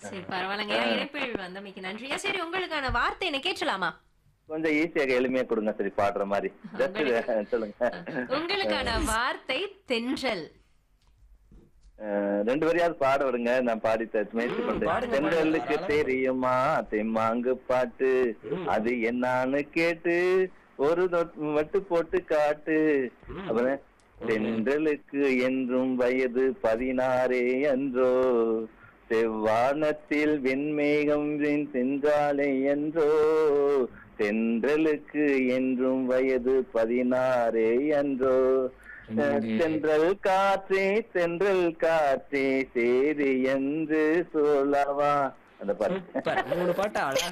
சரி பரவாயில்லைங்க இணைப்பில் வந்தமைக்கு நன்றியா சரி உங்களுக்கான வார்த்தை என்ன கேட்கலாமா கொஞ்சம் ஈஸியாக எளிமையா கொடுங்க சரி பாடுற மாதிரி ஜஸ்ட் சொல்லுங்க உங்களுக்கான வார்த்தை தென்றல் அஹ், ரெண்டு வரையாவது பாட விடுங்க நான் பாடி த- முயற்சி பண்றேன் பாடுங்க, தென்றலுக்கு பாடுங்க. தெரியுமா தெம்மாங்கு பாட்டு அது என்னான்னு கேட்டு ஒரு தொட்- வட்டு போட்டு காட்டு அப்புறம் தென்றலுக்கு என்றும் வயது பதினாறே அன்றோ செவ்வானத்தில் வெண்மேகம் விண் சென்றாலே என்றோ தென்றலுக்கு என்றும் வயது பதினாறே அன்றோ தென்றல் காற்றே தென்றல் காற்றே சேரி என்று சொல்லவா அந்த பாட்டு சூப்பர் மூணு பாட்டு அழகா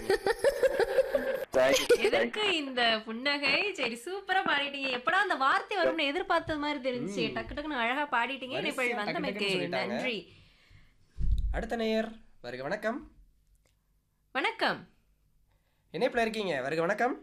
Thank you, thank you. எதற்கு இந்த புன்னகை சரி சூப்பரா பாடிட்டீங்க எப்படா அந்த வார்த்தை வரும்னு எதிர்பார்த்த மாதிரி தெரிஞ்சு டக்கு டக்குன்னு அழகா பாடிட்டீங்க வரிசையா இணைப்பில் டக்கு வந்தமைக்கு டக்குன்னு சொல்லிட்டாங்க. நன்றி அடுத்த நேயர் வருக வணக்கம் வணக்கம் இணைப்புல இருக்கீங்க வருக வணக்கம்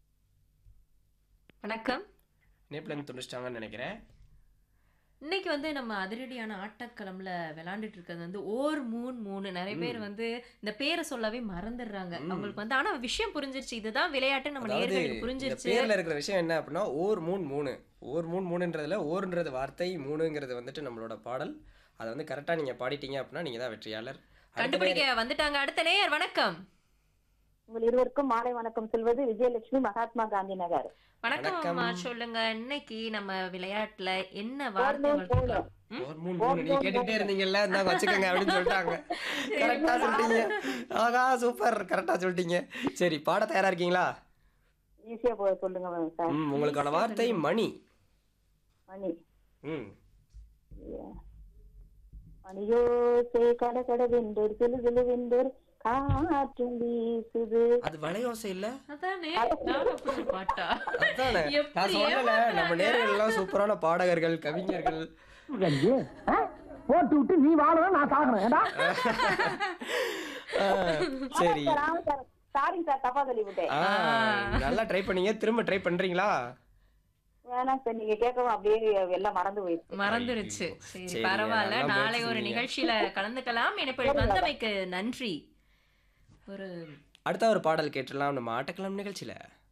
வணக்கம் இணைப்புல இருந்து துண்டிச்சிட்டாங்கன்னு நினைக்கிறேன் இன்னைக்கு வந்து நம்ம அதிரடியான ஆட்டக்களம்ல விளையாண்டுட்டு இருக்கிறது வந்து ஓர் மூணு மூணு நிறைய பேர் வந்து இந்த பேரை சொல்லவே மறந்துடுறாங்க அவங்களுக்கு வந்து ஆனா விஷயம் புரிஞ்சிருச்சு இதுதான் விளையாட்டு நம்ம அதாவது நேர்களுக்கு இந்த புரிஞ்சிருச்சு பேர்ல இருக்கிற விஷயம் என்ன அப்படின்னா ஓர் மூணு மூணு ஓர் மூணு மூணுன்றதுல ஓர்ன்றது வார்த்தை மூணுங்கிறது வந்துட்டு நம்மளோட பாடல் அதை வந்து கரெக்டா நீங்க பாடிட்டீங்க அப்படின்னா நீங்க தான் வெற்றியாளர் அடுத்த கண்டுபிடிக்க வந்துட்டாங்க அடுத்த நேயர் வணக்கம் உங்கள் இருவருக்கும் மாலை வணக்கம் சொல்வது விஜயலட்சுமி மகாத்மா காந்தி நகர் வணக்கம் வணக்கம். அம்மா சொல்லுங்க இன்னைக்கு நம்ம விளையாட்டுல என்ன வார்த்தை மூணு, உங்களுக்கு மூணு. ம்? ஒரு மூணு மூணு நீங்க கேட்டுட்டே இருந்தீங்கல்ல இந்தா வச்சுக்கோங்க அப்படின்னு சொல்லிட்டாங்க கரெக்டா சொல்லிட்டீங்க ஆகா சூப்பர் கரெக்டா சொல்லிட்டீங்க சரி பாட தயாரா இருக்கீங்களா ஈஸியா போய் சொல்லுங்க சார் ம் உங்களுக்கான வார்த்தை மணி மணி ம் மணியோசை கட கட வெண்டோர் சிலு சிலு வெண்டோர் காற்றும் வீசுது அது வளையோசை இல்ல அதானே நானும் அப்படி பாட்டா அதானே நான் எப்படி சொல்லல நம்ம ஏமாத்துறாங்க? நேர்கள் எல்லாம் சூப்பரான பாடகர்கள் கவிஞர்கள் போட்டு விட்டு நீ வாழணும் நான் சாகணும் ஏடா ஆ, சரி சாரிங்க சார் தப்பா சொல்லி விட்டேன் ஆ, நல்லா ட்ரை பண்ணீங்க திரும்ப ட்ரை பண்றீங்களா வேணாம் சார் நீங்க கேட்கவும் அப்படியே எல்லாம் மறந்து போயிடுச்சு மறந்துருச்சு சரி சரிங்க, பரவாயில்ல நல்லா நாளை முயற்சி ஒரு செஞ்சீங்க. நிகழ்ச்சியில கலந்துக்கலாம் இணைப்பில் வந்தமைக்கு நன்றி ஒரு அடுத்த ஒரு பாடல் கேட்டுடலாம் நம்ம ஆட்டக்கிழமை நிகழ்ச்சியில